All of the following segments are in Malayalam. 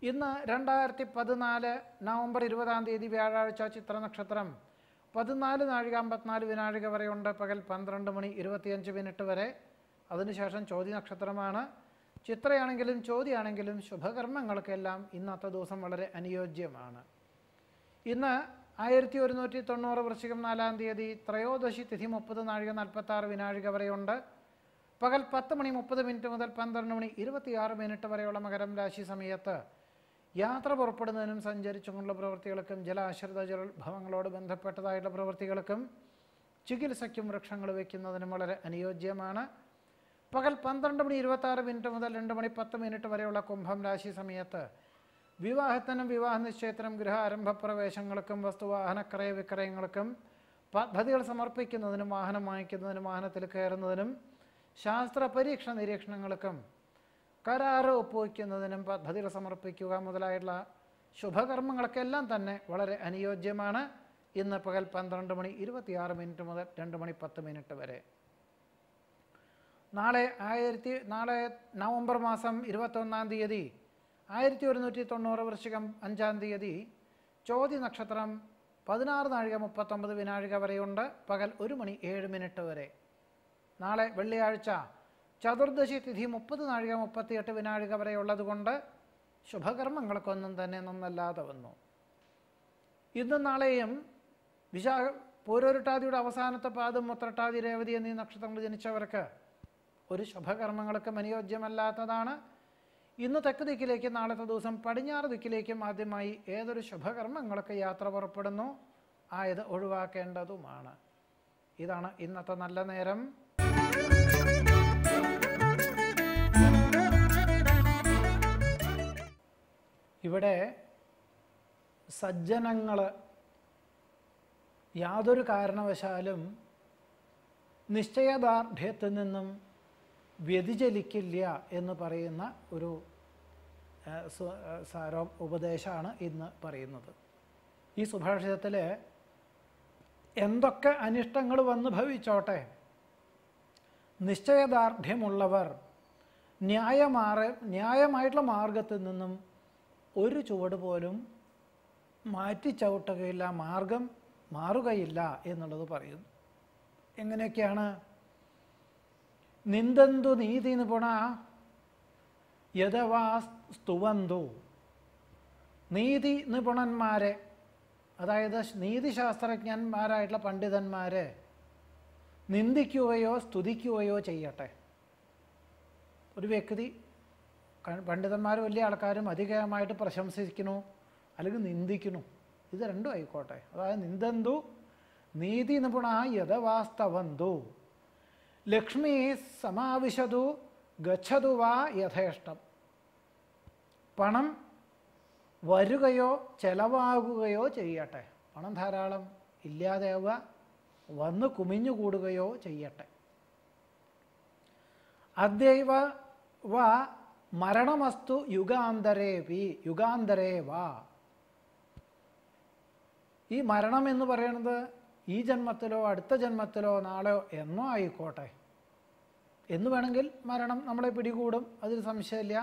ഇന്ന് രണ്ടായിരത്തി പതിനാല് നവംബർ ഇരുപതാം തീയതി വ്യാഴാഴ്ച ചിത്ര നക്ഷത്രം പതിനാല് നാഴിക അമ്പത്തിനാല് വിനാഴിക വരെയുണ്ട് പകൽ പന്ത്രണ്ട് മണി ഇരുപത്തിയഞ്ച് മിനിറ്റ് വരെ അതിനുശേഷം ചോദ്യ നക്ഷത്രമാണ് ചിത്രയാണെങ്കിലും ചോദ്യമാണെങ്കിലും ശുഭകർമ്മങ്ങൾക്കെല്ലാം ഇന്നത്തെ ദിവസം വളരെ അനുയോജ്യമാണ് ഇന്ന് ആയിരത്തി ഒരുന്നൂറ്റി തൊണ്ണൂറ് വൃശ്ചികം നാലാം തീയതി ത്രയോദശി തിഥി മുപ്പത് നാഴിക നാൽപ്പത്തി ആറ് വിനാഴിക വരെയുണ്ട് പകൽ പത്ത് മണി മുപ്പത് മിനിറ്റ് മുതൽ പന്ത്രണ്ട് മണി ഇരുപത്തിയാറ് മിനിറ്റ് വരെയുള്ള മകരം രാശി സമയത്ത് യാത്ര പുറപ്പെടുന്നതിനും സഞ്ചരിച്ചുകൊണ്ടുള്ള പ്രവൃത്തികൾക്കും ജലാശ്രിത ജലഭവങ്ങളോട് ബന്ധപ്പെട്ടതായിട്ടുള്ള പ്രവൃത്തികൾക്കും ചികിത്സയ്ക്കും വൃക്ഷങ്ങൾ വയ്ക്കുന്നതിനും വളരെ അനുയോജ്യമാണ് പകൽ പന്ത്രണ്ട് മണി ഇരുപത്തി മിനിറ്റ് മുതൽ രണ്ട് മണി പത്ത് മിനിറ്റ് വരെയുള്ള കുംഭം രാശി സമയത്ത് വിവാഹത്തിനും വിവാഹ നിശ്ചയത്തിനും ഗൃഹ ആരംഭ പ്രവേശങ്ങൾക്കും വസ്തുവാഹന ക്രയ വിക്രയങ്ങൾക്കും പദ്ധതികൾ സമർപ്പിക്കുന്നതിനും വാഹനം വാങ്ങിക്കുന്നതിനും വാഹനത്തിൽ കയറുന്നതിനും ശാസ്ത്ര പരീക്ഷ നിരീക്ഷണങ്ങൾക്കും കരാറ് ഒപ്പുവയ്ക്കുന്നതിനും പദ്ധതികൾ സമർപ്പിക്കുക മുതലായിട്ടുള്ള ശുഭകർമ്മങ്ങൾക്കെല്ലാം തന്നെ വളരെ അനുയോജ്യമാണ് ഇന്ന് പകൽ പന്ത്രണ്ട് മണി ഇരുപത്തിയാറ് മിനിറ്റ് മുതൽ രണ്ട് മണി പത്ത് മിനിറ്റ് വരെ നാളെ ആയിരത്തി നാളെ നവംബർ മാസം ഇരുപത്തൊന്നാം തീയതി ആയിരത്തി ഒരുന്നൂറ്റി തൊണ്ണൂറ് വൃശ്ചികം അഞ്ചാം തീയതി ചോതി നക്ഷത്രം പതിനാറ് നാഴിക മുപ്പത്തൊമ്പത് വിനാഴിക വരെയുണ്ട് പകൽ ഒരു മണി ഏഴ് മിനിറ്റ് വരെ നാളെ വെള്ളിയാഴ്ച ചതുർദശി തിഥി മുപ്പത് നാഴിക മുപ്പത്തിയെട്ട് വിനാഴിക വരെയുള്ളത് കൊണ്ട് ശുഭകർമ്മങ്ങൾക്കൊന്നും തന്നെ നന്നല്ലാതെ വന്നു ഇന്നും നാളെയും വിശാഖ പൂരോരുട്ടാതിയുടെ അവസാനത്തെ പാദം മുത്രട്ടാതി രേവതി എന്നീ നക്ഷത്രങ്ങൾ ജനിച്ചവർക്ക് ഒരു ശുഭകർമ്മങ്ങൾക്കും അനുയോജ്യമല്ലാത്തതാണ് ഇന്ന് തെക്ക് ദിക്കിലേക്ക് നാളത്തെ ദിവസം പടിഞ്ഞാറ് ദിക്കിലേക്കും ആദ്യമായി ഏതൊരു ശുഭകർമ്മങ്ങൾക്ക് യാത്ര പുറപ്പെടുന്നു ആയത് ഒഴിവാക്കേണ്ടതുമാണ് ഇതാണ് ഇന്നത്തെ നല്ല നേരം ഇവിടെ സജ്ജനങ്ങൾ യാതൊരു കാരണവശാലും നിശ്ചയദാർഢ്യത്തിൽ നിന്നും വ്യതിചലിക്കില്ല എന്ന് പറയുന്ന ഒരു ആ, സു- ആ, സാരോ ഉപദേശമാണ് ഇന്ന് പറയുന്നത് ഈ സുഭാഷിതത്തിൽ എന്തൊക്കെ അനിഷ്ടങ്ങൾ വന്നു ഭവിച്ചോട്ടെ നിശ്ചയദാർഢ്യമുള്ളവർ ന്യായമാറ ന്യായമായിട്ടുള്ള മാർഗത്തിൽ നിന്നും ഒരു ചുവട് പോലും മാറ്റി ചവിട്ടുകയില്ല മാർഗം മാറുകയില്ല എന്നുള്ളത് പറയുന്നു എങ്ങനെയൊക്കെയാണ് നിന്ദന്തു നീതി നിപുണ യഥവാ സ്തുവന്തു നീതി നിപുണന്മാരെ അതായത് നീതിശാസ്ത്രജ്ഞന്മാരായിട്ടുള്ള പണ്ഡിതന്മാരെ നിന്ദിക്കുകയോ സ്തുതിക്കുകയോ ചെയ്യട്ടെ ഒരു വ്യക്തി ക- പണ്ഡിതന്മാർ വലിയ ആൾക്കാരും അധികമായിട്ട് പ്രശംസിക്കുന്നു അല്ലെങ്കിൽ നിന്ദിക്കുന്നു ഇത് രണ്ടും ആയിക്കോട്ടെ അതായത് നിന്ദന്തു നീതി നിപുണ യഥവാസ്തവന്തു ലക്ഷ്മി സമാവിശതു ഗച്ഛതു വാ യഥേഷ്ടം പണം വരുകയോ ചെലവാകുകയോ ചെയ്യട്ടെ പണം ധാരാളം ഇല്ലാതെയാവുക വന്ന് കുമിഞ്ഞുകൂടുകയോ ചെയ്യട്ടെ അദ്യൈവ വ മരണമസ്തു യുഗാന്തരേപി യുഗാന്തരേ വാ ഈ മരണം എന്ന് പറയുന്നത് ഈ ജന്മത്തിലോ അടുത്ത ജന്മത്തിലോ നാളെയോ എന്നോ ആയിക്കോട്ടെ എന്ന് വേണമെങ്കിൽ മരണം നമ്മളെ പിടികൂടും അതിൽ സംശയമില്ല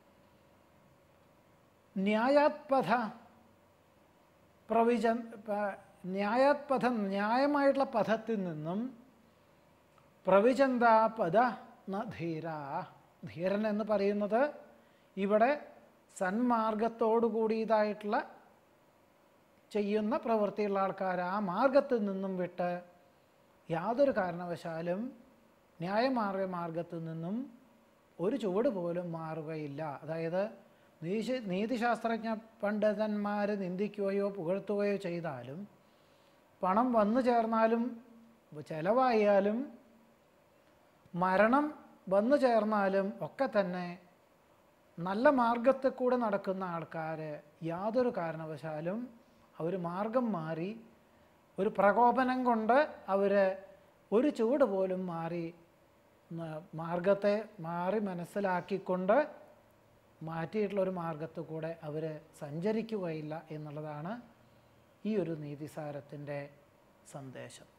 ന്യായാത്പഥ പ്രവിച പ- ന്യായാത്പഥം ന്യായമായിട്ടുള്ള പഥത്തിൽ നിന്നും പ്രവിചന്ത പദ ന ധീര ധീരൻ എന്ന് പറയുന്നത് ഇവിടെ സന്മാർഗത്തോടു കൂടിയതായിട്ടുള്ള ചെയ്യുന്ന പ്രവൃത്തിയുള്ള ആൾക്കാർ ആ മാർഗത്തിൽ നിന്നും വിട്ട് യാതൊരു കാരണവശാലും ന്യായമാർഗ മാർഗത്തിൽ നിന്നും ഒരു ചുവട് പോലും മാറുകയില്ല അതായത് നീതി നീതിശാസ്ത്രജ്ഞ പണ്ഡിതന്മാർ നിന്ദിക്കുകയോ പുകഴ്ത്തുകയോ ചെയ്താലും പണം വന്നു ചേർന്നാലും ചെലവായാലും മരണം വന്നു ചേർന്നാലും ഒക്കെ തന്നെ നല്ല മാർഗത്തിൽ കൂടെ നടക്കുന്ന ആൾക്കാർ യാതൊരു കാരണവശാലും അവർ മാർഗം മാറി ഒരു പ്രകോപനം കൊണ്ട് അവർ ഒരു ചുവട് പോലും മാറി ന- മാർഗത്തെ മാറി മനസ്സിലാക്കിക്കൊണ്ട് മാറ്റിയിട്ടുള്ള ഒരു മാർഗത്തിൽ കൂടെ അവർ സഞ്ചരിക്കുകയില്ല എന്നുള്ളതാണ് ഈ ഒരു നീതിസാരത്തിൻ്റെ സന്ദേശം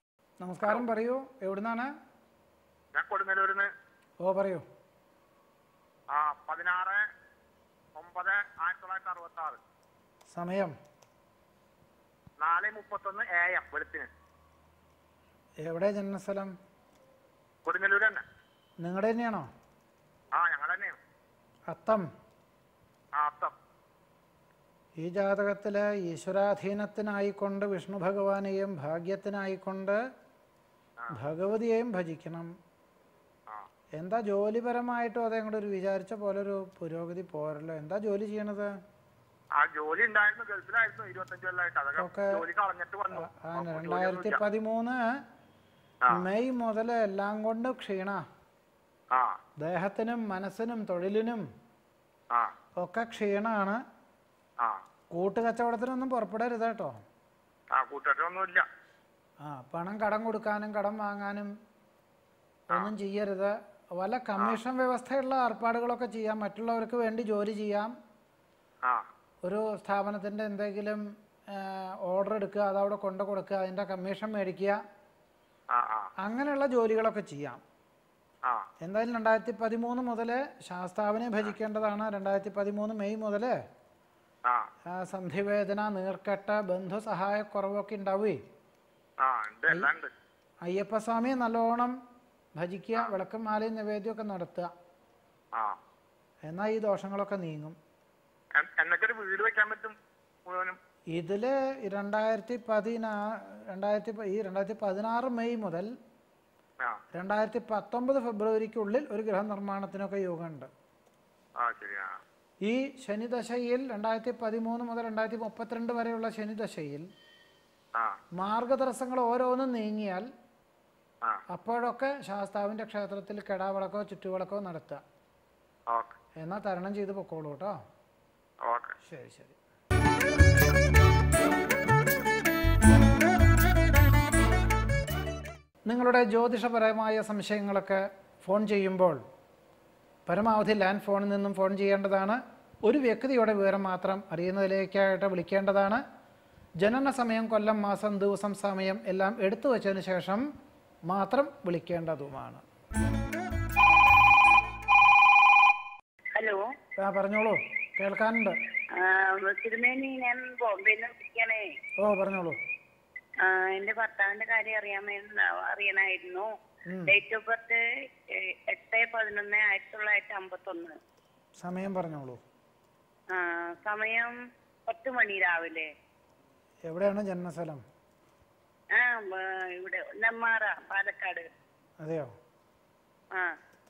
നമസ്കാരം പറയൂ എവിടുന്നാണ് ഞാൻ കൊടുങ്ങല്ലൂരിന്ന് ഓ പറയൂ പതിനാറ് ഒമ്പത് ആയിരത്തി തൊള്ളായിരത്തി അറുപത്തി ആറ് സമയം നാല് മുപ്പത്തൊന്ന് എ എം വെളുപ്പിന് എവിടെ ജന്മസ്ഥലം കൊടുങ്ങല്ലൂർ തന്നെ നിങ്ങളുടെ തന്നെയാണോ ആ ഞങ്ങൾ തന്നെയാണ് അത്തം ആ അത്തം ഈ ജാതകത്തിൽ ഈശ്വരാധീനത്തിനായിക്കൊണ്ട് വിഷ്ണു ഭഗവാനെയും ഭാഗ്യത്തിനായിക്കൊണ്ട് ഭഗവതിയെയും ഭജിക്കണം ആ എന്താ ജോലിപരമായിട്ടും അതേ കൂടെ ഒരു വിചാരിച്ച പോലെ ഒരു പുരോഗതി പോരല്ലോ എന്താ ജോലി ചെയ്യണത് ആ ജോലി ഉണ്ടായിരുന്നു ഗൾഫിലായിരുന്നു ഇരുപത്തഞ്ച് കൊല്ലമായിട്ട് അതൊക്കെ ഒക്കെ ജോലി കളഞ്ഞിട്ട് വന്നു ആ, അപ്പൊ രണ്ടായിരത്തി ജോലിയൊന്നുമില്ല. പതിമൂന്ന് ആ. മെയ് മുതൽ എല്ലാം കൊണ്ടും ക്ഷീണ ആ ദേഹത്തിനും മനസ്സിനും തൊഴിലിനും ആ ഒക്കെ ക്ഷീണമാണ് ആ കൂട്ടുകച്ചവടത്തിനൊന്നും പുറപ്പെടരുത് കേട്ടോ ആ കൂട്ടുകാരൊന്നുമില്ല ആ പണം കടം കൊടുക്കാനും കടം വാങ്ങാനും ഒന്നും ചെയ്യരുത് വല്ല കമ്മീഷൻ വ്യവസ്ഥയുള്ള ഏർപ്പാടുകളൊക്കെ ചെയ്യാം മറ്റുള്ളവർക്ക് വേണ്ടി ജോലി ചെയ്യാം ആ ഒരു സ്ഥാപനത്തിൻ്റെ എന്തെങ്കിലും ഓർഡർ എടുക്കുക അതവിടെ കൊണ്ടു കൊടുക്കുക അതിൻ്റെ കമ്മീഷൻ മേടിക്കുക ആ ആ അങ്ങനെയുള്ള ജോലികളൊക്കെ ചെയ്യാം ആ എന്തായാലും രണ്ടായിരത്തി പതിമൂന്ന് മുതൽ ശാസ്താവിനെ ഭജിക്കേണ്ടതാണ് രണ്ടായിരത്തി പതിമൂന്ന് മെയ് മുതൽ ആ സന്ധിവേദന നീർക്കെട്ട് ബന്ധു സഹായക്കുറവൊക്കെ ഉണ്ടാവുകയെ ആ ഉണ്ട് എല്ലാം ഉണ്ട് അയ്യപ്പസ്വാമിയെ നല്ലോണം ഭജിക്കുക വിളക്കും മാലയും നിവേദ്യമൊക്കെ നടത്തുക ആ എന്നാൽ ഈ ദോഷങ്ങളൊക്കെ നീങ്ങും എ- എന്നൊക്കെ ഒരു വീട് വെക്കാൻ പറ്റും മുഴുവനും ഇതിൽ രണ്ടായിരത്തി പതിനാ രണ്ടായിരത്തി പ- ഈ രണ്ടായിരത്തി പതിനാറ് മെയ് മുതൽ ആ രണ്ടായിരത്തി പത്തൊമ്പത് ഫെബ്രുവരിക്കുള്ളിൽ ഒരു ഗൃഹനിർമ്മാണത്തിനൊക്കെ യോഗമുണ്ട് ആ ശരി ആ ഈ ശനിദശയിൽ രണ്ടായിരത്തി പതിമൂന്ന് മുതൽ രണ്ടായിരത്തി മുപ്പത്തിരണ്ട് വരെയുള്ള ശനിദശയിൽ ആ മാർഗതടസ്സങ്ങൾ ഓരോന്നും നീങ്ങിയാൽ ആ അപ്പോഴൊക്കെ ശാസ്താവിൻ്റെ ക്ഷേത്രത്തിൽ കെടാവിളക്കോ ചുറ്റുവിളക്കോ നടത്തുക ഓക്കെ എന്നാൽ തരണം ചെയ്ത് പൊക്കോളൂ കേട്ടോ ഓക്കെ ശരി ശരി നിങ്ങളുടെ ജ്യോതിഷപരമായ സംശയങ്ങളൊക്കെ ഫോൺ ചെയ്യുമ്പോൾ പരമാവധി ലാൻഡ് ഫോണിൽ നിന്നും ഫോൺ ചെയ്യേണ്ടതാണ് ഒരു വ്യക്തിയുടെ വിവരം മാത്രം അറിയുന്നതിലേക്കായിട്ട് വിളിക്കേണ്ടതാണ് ജനന സമയം കൊല്ലം മാസം ദിവസം സമയം എല്ലാം എടുത്തു വച്ചതിന് ശേഷം മാത്രം വിളിക്കേണ്ടതുമാണ് ഹലോ ആ പറഞ്ഞോളൂ കേൾക്കാനുണ്ട് ആ, തിരുമേനി ഞാൻ ബോംബെയിൽ നിന്ന് വിളിക്കണേ ഓ പറഞ്ഞോളൂ ആ, എന്റെ ഭർത്താവിന്റെ കാര്യം അറിയാമെന്ന് അറിയണമായിരുന്നു ഉം. ഡേറ്റ് ഓഫ് ബർത്ത് എട്ട് പതിനൊന്ന് ആയിരത്തി തൊള്ളായിരത്തി അമ്പത്തൊന്ന് സമയം പറഞ്ഞോളൂ ആ, സമയം പത്ത് മണി രാവിലെ എവിടെയാണ് ജന്മസ്ഥലം ആ ആ, ഇവിടെ നെമ്മാറ പാലക്കാട് അതെയോ ആ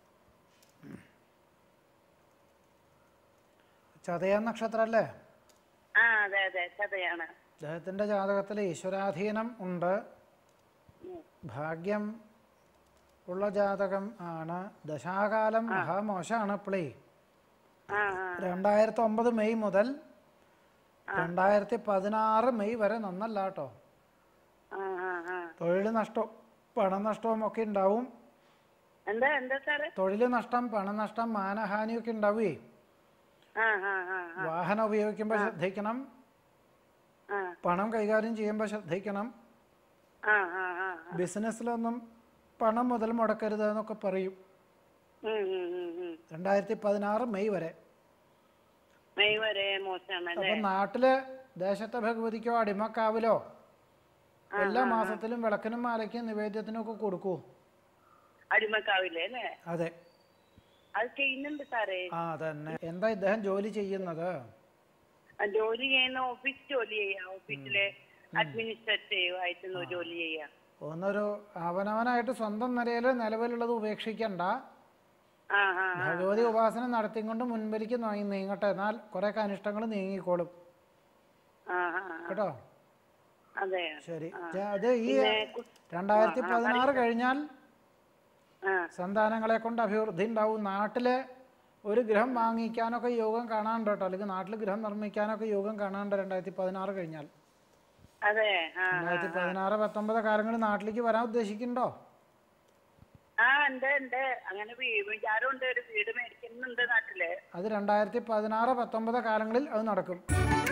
ചതയ നക്ഷത്രമല്ലേ ആ അതെ അതെ കഥയാണ് അദ്ദേഹത്തിൻ്റെ ജാതകത്തിൽ ഈശ്വരാധീനം ഉണ്ട് ഉം. ഭാഗ്യം ഉള്ള ജാതകം ആണ് ദശാകാലം മഹാമോശമാണ് ഇപ്പോഴേ ആ ആ രണ്ടായിരത്തി ഒമ്പത് മെയ് മുതൽ രണ്ടായിരത്തി പതിനാറ് മെയ് വരെ നന്നല്ല കേട്ടോ ആ ആ ആ തൊഴിൽ നഷ്ടവും പണനഷ്ടവും ഒക്കെ ഉണ്ടാവും എന്താ എന്താ സാറേ തൊഴിൽ നഷ്ടം പണനഷ്ടം മാനഹാനിയൊക്കെ ഉണ്ടാവുകയെ ആ ആ ആ ആ വാഹനം ഉപയോഗിക്കുമ്പോൾ ശ്രദ്ധിക്കണം ആ പണം കൈകാര്യം ചെയ്യുമ്പോൾ ശ്രദ്ധിക്കണം ആ ആ ആ ബിസിനസ്സിലൊന്നും പണം മുതൽ മുടക്കരുത് എന്നൊക്കെ പറയും ഉം ഉം ഉം ഉം രണ്ടായിരത്തി പതിനാറ് മെയ് വരെ മെയ് വരെ മോശമാണല്ലേ അപ്പം നാട്ടില് ദേശത്തെ ഭഗവതിക്കോ അടിമക്കാവിലോ എല്ലാ മാസത്തിലും വിളക്കിനും മാലയ്ക്കും നിവേദ്യത്തിനും ഒക്കെ കൊടുക്കൂ അടിമക്കാവില്ലേ അല്ലേ അതെ അത് ചെയ്യുന്നുണ്ട് സാറേ ആ തന്നെ എന്താ ഇദ്ദേഹം ജോലി ചെയ്യുന്നത് ആ, ജോലി ചെയ്യുന്ന ഓഫീസ് ജോലി ചെയ്യാം ഓഫീസിലെ അഡ്മിനിസ്ട്രേറ്റീവ് ആയിട്ട് ജോലി ചെയ്യാം ഒന്നൊരു അവനവനായിട്ട് സ്വന്തം നിലയിൽ നിലവിലുള്ളത് ഉപേക്ഷിക്കണ്ട ആ ആ ആ. ഭഗവതി ഉപാസന നടത്തിക്കൊണ്ട് മുൻപിലേക്ക് നീ- നീങ്ങട്ടെ എന്നാൽ കുറേയൊക്കെ അനിഷ്ടങ്ങൾ നീങ്ങിക്കോളും ആ ആ ആ. കേട്ടോ അതെ ശരി ജ- അത് ഈ പിന്നെ കു- രണ്ടായിരത്തി പതിനാറ് കഴിഞ്ഞാൽ ആ സന്താനങ്ങളെ കൊണ്ട് അഭിവൃദ്ധി ഉണ്ടാവും നാട്ടില് ഒരു ഗൃഹം വാങ്ങിക്കാനൊക്കെ യോഗം കാണാണ്ട് കേട്ടോ അല്ലെങ്കിൽ നാട്ടിൽ ഗൃഹം നിർമ്മിക്കാനൊക്കെ യോഗം കാണാണ്ട് രണ്ടായിരത്തി പതിനാറ് കഴിഞ്ഞാൽ അതെ ആ രണ്ടായിരത്തി പതിനാറ് പത്തൊമ്പത് കാലങ്ങളിൽ നാട്ടിലേക്ക് വരാൻ ഉദ്ദേശിക്കുന്നുണ്ടോ ആ ഉണ്ട് ഉണ്ട് അങ്ങനെ വീ- വിചാരമുണ്ട് ഒരു വീട് മേടിക്കുന്നുണ്ട് നാട്ടില് അത് രണ്ടായിരത്തി പതിനാറ് പത്തൊമ്പത് കാലങ്ങളിൽ അത് നടക്കും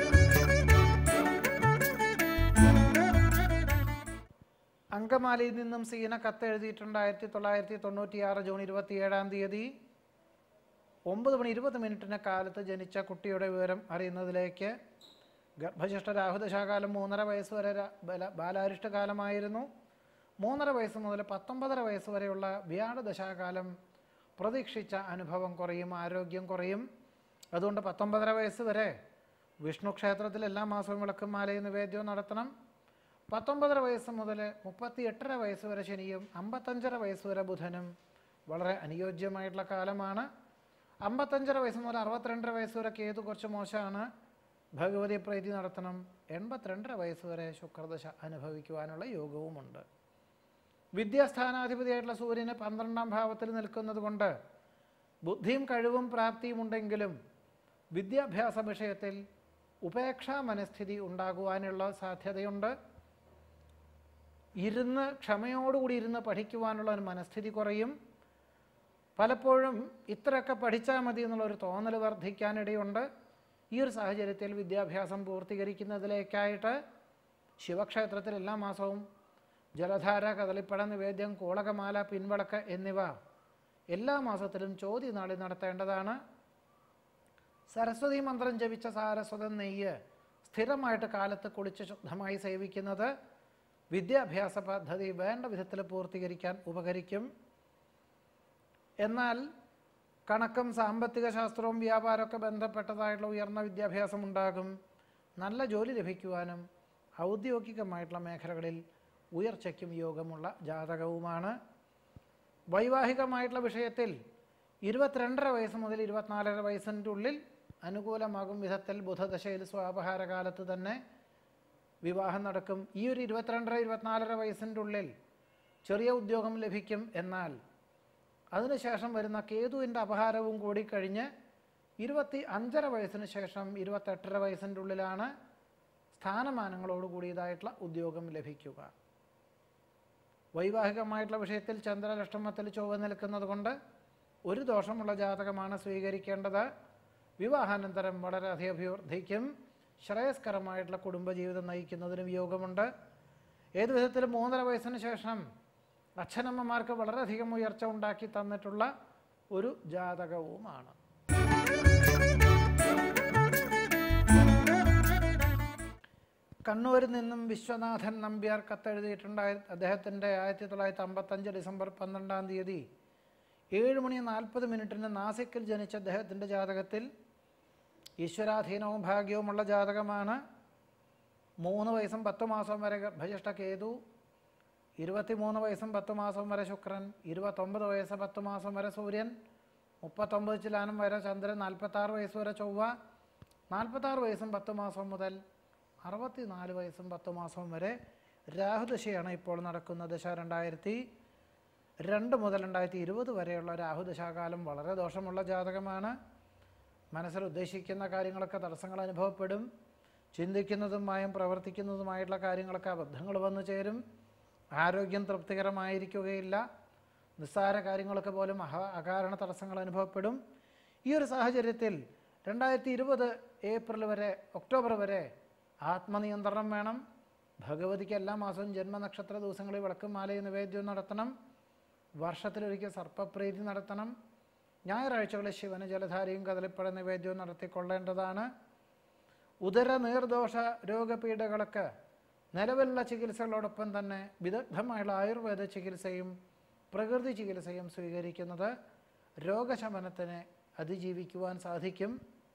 അങ്കമാലിയിൽ നിന്നും സീന കത്ത് എഴുതിയിട്ടുണ്ട് ആയിരത്തി തൊള്ളായിരത്തി തൊണ്ണൂറ്റിയാറ് ജൂൺ ഇരുപത്തിയേഴാം തീയതി ഒമ്പത് മണി ഇരുപത് മിനിറ്റിന് കാലത്ത് ജനിച്ച കുട്ടിയുടെ വിവരം അറിയുന്നതിലേക്ക് ഗർഭശിഷ്ട രാഹുദശാകാലം മൂന്നര വയസ്സ് വരെ ര- ബല- ബാലാരിഷ്ടകാലമായിരുന്നു മൂന്നര വയസ്സ് മുതൽ പത്തൊമ്പതര വയസ്സ് വരെയുള്ള വ്യാഴദശാകാലം പ്രതീക്ഷിച്ച അനുഭവം കുറയും ആരോഗ്യം കുറയും അതുകൊണ്ട് പത്തൊമ്പതര വയസ്സ് വരെ വിഷ്ണു ക്ഷേത്രത്തിൽ എല്ലാ മാസവും വിളക്കും മാലയും നിവേദ്യവും നടത്തണം പത്തൊമ്പതര വയസ്സ് മുതൽ മുപ്പത്തി എട്ടര വയസ്സ് വരെ ശനിയും അമ്പത്തഞ്ചര വയസ്സ് വരെ ബുധനും വളരെ അനുയോജ്യമായിട്ടുള്ള കാലമാണ് അമ്പത്തഞ്ചര വയസ്സ് മുതൽ അറുപത്തിരണ്ടര വയസ്സ് വരെ കേതു കുറച്ച് മോശമാണ് ഭഗവതി പ്രീതി നടത്തണം എൺപത്തിരണ്ടര വയസ്സ് വരെ ശുക്രദശ അനുഭവിക്കുവാനുള്ള യോഗവുമുണ്ട് വിദ്യാസ്ഥാനാധിപതിയായിട്ടുള്ള സൂര്യന് പന്ത്രണ്ടാം ഭാവത്തിൽ നിൽക്കുന്നത് കൊണ്ട് ബുദ്ധിയും കഴിവും പ്രാപ്തിയും ഉണ്ടെങ്കിലും വിദ്യാഭ്യാസ വിഷയത്തിൽ ഉപേക്ഷാ മനസ്ഥിതി ഉണ്ടാകുവാനുള്ള സാധ്യതയുണ്ട് ഇരുന്ന് ക്ഷമയോടുകൂടി ഇരുന്ന് പഠിക്കുവാനുള്ള ഒരു മനസ്ഥിതി കുറയും പലപ്പോഴും ഇത്രയൊക്കെ പഠിച്ചാൽ മതി എന്നുള്ളൊരു തോന്നൽ വർദ്ധിക്കാനിടയുണ്ട് ഈ ഒരു സാഹചര്യത്തിൽ വിദ്യാഭ്യാസം പൂർത്തീകരിക്കുന്നതിലേക്കായിട്ട് ശിവക്ഷേത്രത്തിൽ എല്ലാ മാസവും ജലധാര കദളിപ്പഴ നിവേദ്യം കൂളകമാല പിൻവളക്ക് എന്നിവ എല്ലാ മാസത്തിലും ചോദ്യ നാളി നടത്തേണ്ടതാണ് സരസ്വതി മന്ത്രം ജപിച്ച സാരസ്വത നെയ്യ് സ്ഥിരമായിട്ട് കാലത്ത് കുളിച്ച് ശുദ്ധമായി സേവിക്കുന്നത് വിദ്യാഭ്യാസ പദ്ധതി വേണ്ട വിധത്തിൽ പൂർത്തീകരിക്കാൻ ഉപകരിക്കും എന്നാൽ കണക്കും സാമ്പത്തിക ശാസ്ത്രവും വ്യാപാരമൊക്കെ ബന്ധപ്പെട്ടതായിട്ടുള്ള ഉയർന്ന വിദ്യാഭ്യാസം ഉണ്ടാകും നല്ല ജോലി ലഭിക്കുവാനും ഔദ്യോഗികമായിട്ടുള്ള മേഖലകളിൽ ഉയർച്ചയ്ക്കും യോഗമുള്ള ജാതകവുമാണ് വൈവാഹികമായിട്ടുള്ള വിഷയത്തിൽ ഇരുപത്തിരണ്ടര വയസ്സ് മുതൽ ഇരുപത്തിനാലര വയസ്സിൻ്റെ ഉള്ളിൽ അനുകൂലമാകും വിധത്തിൽ ബുധദശയിൽ സ്വാപഹാര കാലത്ത് തന്നെ വിവാഹം നടക്കും ഈ ഒരു ഇരുപത്തിരണ്ടര ഇരുപത്തിനാലര വയസ്സിൻ്റെ ഉള്ളിൽ ചെറിയ ഉദ്യോഗം ലഭിക്കും എന്നാൽ അതിനുശേഷം വരുന്ന കേതുവിൻ്റെ അപഹാരവും കൂടി കഴിഞ്ഞ് ഇരുപത്തി അഞ്ചര വയസ്സിന് ശേഷം ഇരുപത്തെട്ടര വയസ്സിൻ്റെ ഉള്ളിലാണ് സ്ഥാനമാനങ്ങളോട് കൂടിയതായിട്ടുള്ള ഉദ്യോഗം ലഭിക്കുക വൈവാഹികമായിട്ടുള്ള വിഷയത്തിൽ ചന്ദ്രലക്ഷമത്തിൽ ചൊവ്വ നിൽക്കുന്നത് കൊണ്ട് ഒരു ദോഷമുള്ള ജാതകമാണ് സ്വീകരിക്കേണ്ടത് വിവാഹാനന്തരം വളരെ അധികം അഭിവൃദ്ധിക്കും ശ്രേയസ്കരമായിട്ടുള്ള കുടുംബജീവിതം നയിക്കുന്നതിനും യോഗമുണ്ട് ഏതു വിധത്തിലും മൂന്നര വയസ്സിന് ശേഷം അച്ഛനമ്മമാർക്ക് വളരെയധികം ഉയർച്ച ഉണ്ടാക്കി തന്നിട്ടുള്ള ഒരു ജാതകവുമാണ് കണ്ണൂരിൽ നിന്നും വിശ്വനാഥൻ നമ്പ്യാർ കത്തെഴുതിയിട്ടുണ്ടായി അദ്ദേഹത്തിൻ്റെ ആയിരത്തി തൊള്ളായിരത്തി അമ്പത്തഞ്ച് ഡിസംബർ പന്ത്രണ്ടാം തീയതി ഏഴ് മണി നാൽപ്പത് മിനിറ്റിന് നാസിക്കിൽ ജനിച്ച അദ്ദേഹത്തിൻ്റെ ജാതകത്തിൽ ഈശ്വരാധീനവും ഭാഗ്യവുമുള്ള ജാതകമാണ് മൂന്ന് വയസ്സും പത്ത് മാസം വരെ ഗർഭജ്യേഷ്ഠ കേതു ഇരുപത്തിമൂന്ന് വയസ്സും പത്ത് മാസം വരെ ശുക്രൻ ഇരുപത്തൊമ്പത് വയസ്സ് പത്ത് മാസം വരെ സൂര്യൻ മുപ്പത്തൊമ്പത് ചിലാനം വരെ ചന്ദ്രൻ നാൽപ്പത്താറ് വയസ്സ് വരെ ചൊവ്വ നാൽപ്പത്താറ് വയസ്സും പത്ത് മാസം മുതൽ അറുപത്തിനാല് വയസ്സും പത്ത് മാസം വരെ രാഹുദശയാണ് ഇപ്പോൾ നടക്കുന്ന ദശ രണ്ടായിരത്തി രണ്ട് മുതൽ രണ്ടായിരത്തി ഇരുപത് വരെയുള്ള രാഹുദശാകാലം വളരെ ദോഷമുള്ള ജാതകമാണ് മനസ്സിൽ ഉദ്ദേശിക്കുന്ന കാര്യങ്ങളൊക്കെ തടസ്സങ്ങൾ അനുഭവപ്പെടും ചിന്തിക്കുന്നതുമായും പ്രവർത്തിക്കുന്നതുമായിട്ടുള്ള കാര്യങ്ങളൊക്കെ അബദ്ധങ്ങൾ വന്നു ചേരും ആരോഗ്യം തൃപ്തികരമായിരിക്കുകയില്ല നിസ്സാര കാര്യങ്ങളൊക്കെ പോലും അഹ അകാരണ തടസ്സങ്ങൾ അനുഭവപ്പെടും ഈ ഒരു സാഹചര്യത്തിൽ രണ്ടായിരത്തി ഇരുപത് ഏപ്രിൽ വരെ ഒക്ടോബർ വരെ ആത്മനിയന്ത്രണം വേണം ഭഗവതിക്ക് എല്ലാ മാസവും ജന്മനക്ഷത്ര ദിവസങ്ങളിൽ വിളക്കും മാലയും നിവേദ്യവും നടത്തണം വർഷത്തിലൊരിക്കൽ സർപ്പപ്രീതി നടത്തണം ഞായറാഴ്ചകളിൽ ശിവന് ജലധാരയും കദളിപ്പഴ നിവേദ്യവും നടത്തിക്കൊള്ളേണ്ടതാണ് ഉദര നീർദോഷ രോഗപീഠകൾക്ക് നിലവിലുള്ള ചികിത്സകളോടൊപ്പം തന്നെ വിദഗ്ധമായുള്ള ആയുർവേദ ചികിത്സയും പ്രകൃതി ചികിത്സയും സ്വീകരിക്കുന്നത് രോഗശമനത്തിന് അതിജീവിക്കുവാൻ സാധിക്കും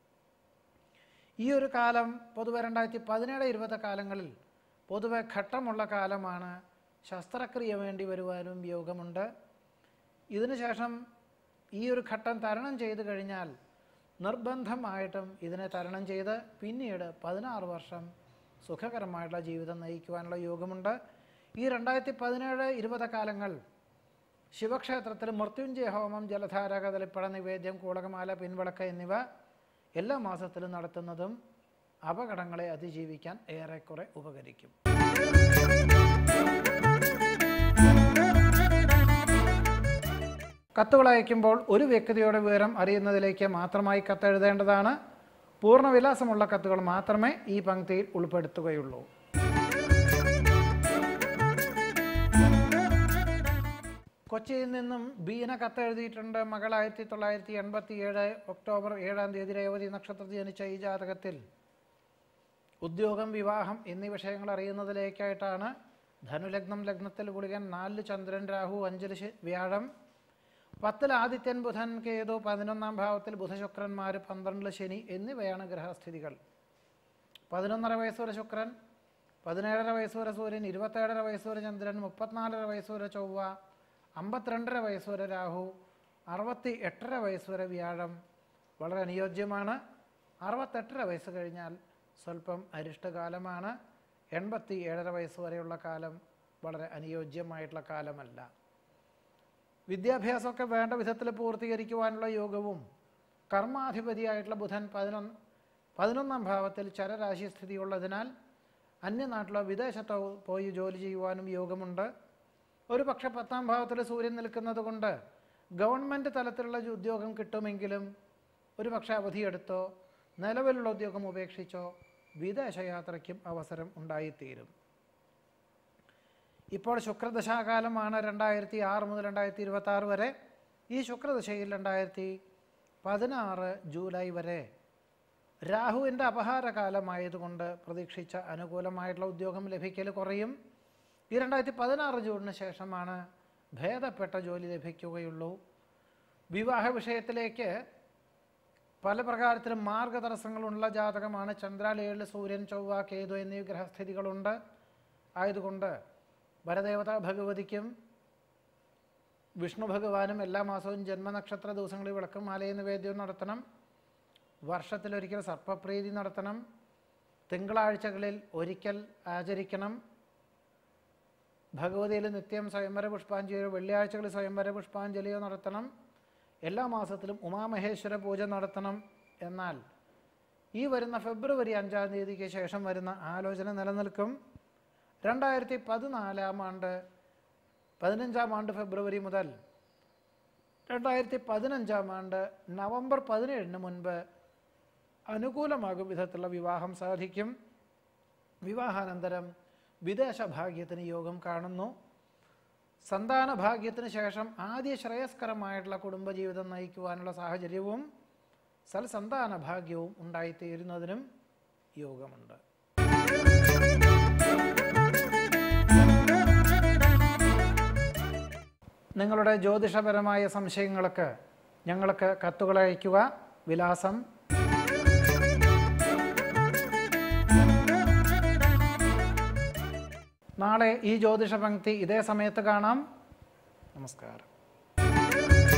ഈ ഒരു കാലം പൊതുവെ രണ്ടായിരത്തി പതിനേഴ് ഇരുപത് കാലങ്ങളിൽ പൊതുവെ ഘട്ടമുള്ള കാലമാണ് ശസ്ത്രക്രിയ വേണ്ടി വരുവാനും യോഗമുണ്ട് ഇതിനുശേഷം ഈ ഒരു ഘട്ടം തരണം ചെയ്തു കഴിഞ്ഞാൽ നിർബന്ധമായിട്ടും ഇതിനെ തരണം ചെയ്ത് പിന്നീട് പതിനാറ് വർഷം സുഖകരമായിട്ടുള്ള ജീവിതം നയിക്കുവാനുള്ള യോഗമുണ്ട് ഈ രണ്ടായിരത്തി പതിനേഴ് ഇരുപത് കാലങ്ങൾ ശിവക്ഷേത്രത്തിൽ മൃത്യുഞ്ജയ ഹോമം ജലധാര കദളിപ്പഴ നിവേദ്യം കൂളകമാല പിൻവിളക്ക് എന്നിവ എല്ലാ മാസത്തിലും നടത്തുന്നതും അപകടങ്ങളെ അതിജീവിക്കാൻ ഏറെക്കുറെ ഉപകരിക്കും കത്തുകൾ അയക്കുമ്പോൾ ഒരു വ്യക്തിയുടെ വിവരം അറിയുന്നതിലേക്ക് മാത്രമായി കത്തെഴുതേണ്ടതാണ് പൂർണ്ണവിലാസമുള്ള കത്തുകൾ മാത്രമേ ഈ പങ്ക്തിയിൽ ഉൾപ്പെടുത്തുകയുള്ളൂ കൊച്ചിയിൽ നിന്നും ബീന കത്തെഴുതിയിട്ടുണ്ട് മകൾ ആയിരത്തി തൊള്ളായിരത്തി എൺപത്തി ഏഴ് ഒക്ടോബർ ഏഴാം തീയതി രേവതി നക്ഷത്രത്തിൽ ജനിച്ച ഈ ജാതകത്തിൽ ഉദ്യോഗം വിവാഹം എന്നീ വിഷയങ്ങൾ അറിയുന്നതിലേക്കായിട്ടാണ് ധനുലഗ്നം ലഗ്നത്തിൽ ഗുളികൻ നാലില് ചന്ദ്രൻ രാഹു അഞ്ചില് ശ- വ്യാഴം പത്തിൽ ആദിത്യൻ ബുധൻ കേതു പതിനൊന്നാം ഭാവത്തിൽ ബുധശുക്രന്മാർ പന്ത്രണ്ടില് ശനി എന്നിവയാണ് ഗ്രഹസ്ഥിതികൾ പതിനൊന്നര വയസ്സ് വരെ ശുക്രൻ പതിനേഴര വയസ്സ് വരെ സൂര്യൻ ഇരുപത്തേഴര വയസ്സ് വരെ ചന്ദ്രൻ മുപ്പത്തിനാലര വയസ്സ് വരെ ചൊവ്വ അമ്പത്തിരണ്ടര വയസ്സ് വരെ രാഹു അറുപത്തി എട്ടര വയസ്സ് വരെ വ്യാഴം വളരെ അനുയോജ്യമാണ് അറുപത്തെട്ടര വയസ്സ് കഴിഞ്ഞാൽ സ്വല്പം അരിഷ്ടകാലമാണ് എൺപത്തി ഏഴര വയസ്സ് വരെയുള്ള കാലം വളരെ അനുയോജ്യമായിട്ടുള്ള കാലമല്ല വിദ്യാഭ്യാസമൊക്കെ വേണ്ട വിധത്തിൽ പൂർത്തീകരിക്കുവാനുള്ള യോഗവും കർമാധിപതിയായിട്ടുള്ള ബുധൻ പതിനൊന്ന് പതിനൊന്നാം ഭാവത്തിൽ ചരരാശി സ്ഥിതിയുള്ളതിനാൽ അന്യനാട്ടിലോ വിദേശത്തോ പോയി ജോലി ചെയ്യുവാനും യോഗമുണ്ട് ഒരു പക്ഷെ പത്താം ഭാവത്തിൽ സൂര്യൻ നിൽക്കുന്നത് കൊണ്ട് ഗവൺമെൻറ് തലത്തിലുള്ള ഒരു ഉദ്യോഗം കിട്ടുമെങ്കിലും ഒരു പക്ഷേ അവധിയെടുത്തോ നിലവിലുള്ള ഉദ്യോഗം ഉപേക്ഷിച്ചോ വിദേശയാത്രയ്ക്കും അവസരം ഉണ്ടായിത്തീരും ഇപ്പോൾ ശുക്രദശാകാലമാണ് രണ്ടായിരത്തി ആറ് മുതൽ രണ്ടായിരത്തി ഇരുപത്തി ആറ് വരെ ഈ ശുക്രദശയിൽ രണ്ടായിരത്തി പതിനാറ് ജൂലൈ വരെ രാഹുവിൻ്റെ അപഹാരകാലമായതുകൊണ്ട് പ്രതീക്ഷിച്ച അനുകൂലമായിട്ടുള്ള ഉദ്യോഗം ലഭിക്കൽ കുറയും ഈ രണ്ടായിരത്തി പതിനാറ് ജൂണിന് ശേഷമാണ് ഭേദപ്പെട്ട ജോലി ലഭിക്കുകയുള്ളൂ വിവാഹ വിഷയത്തിലേക്ക് പല പ്രകാരത്തിലും മാർഗതടസ്സങ്ങളുള്ള ജാതകമാണ് ചന്ദ്രാലയിൽ സൂര്യൻ ചൊവ്വ കേതു എന്നീ ഗ്രഹസ്ഥിതികളുണ്ട് ആയതുകൊണ്ട് വരദേവത ഭഗവതിക്കും വിഷ്ണു ഭഗവാനും എല്ലാ മാസവും ജന്മനക്ഷത്ര ദിവസങ്ങളിൽ വിളക്കും മാലയും നിവേദ്യവും നടത്തണം വർഷത്തിലൊരിക്കൽ സർപ്പപ്രീതി നടത്തണം തിങ്കളാഴ്ചകളിൽ ഒരിക്കൽ ആചരിക്കണം ഭഗവതിയിൽ നിത്യം സ്വയംവര പുഷ്പാഞ്ജലിയോ വെള്ളിയാഴ്ചകളിൽ സ്വയംവര പുഷ്പാഞ്ജലിയോ നടത്തണം എല്ലാ മാസത്തിലും ഉമാമഹേശ്വര പൂജ നടത്തണം എന്നാൽ ഈ വരുന്ന ഫെബ്രുവരി അഞ്ചാം തീയതിക്ക് ശേഷം വരുന്ന ആലോചന നിലനിൽക്കും രണ്ടായിരത്തി പതിനാലാം ആണ്ട് പതിനഞ്ചാം ആണ്ട് ഫെബ്രുവരി മുതൽ രണ്ടായിരത്തി പതിനഞ്ചാം ആണ്ട് നവംബർ പതിനേഴിന് മുൻപ് അനുകൂലമാകും വിധത്തിലുള്ള വിവാഹം സാധിക്കും വിവാഹാനന്തരം വിദേശ ഭാഗ്യത്തിന് യോഗം കാണുന്നു സന്താന ഭാഗ്യത്തിന് ശേഷം ആദ്യ ശ്രേയസ്കരമായിട്ടുള്ള കുടുംബജീവിതം നയിക്കുവാനുള്ള സാഹചര്യവും സൽസന്താന ഭാഗ്യവും ഉണ്ടായിത്തീരുന്നതിനും യോഗമുണ്ട് നിങ്ങളുടെ ജ്യോതിഷപരമായ സംശയങ്ങൾക്ക് ഞങ്ങൾക്ക് കത്തുകൾ അയയ്ക്കുക വിലാസം നാളെ ഈ ജ്യോതിഷ പങ്ക്തി ഇതേ സമയത്ത് കാണാം നമസ്കാരം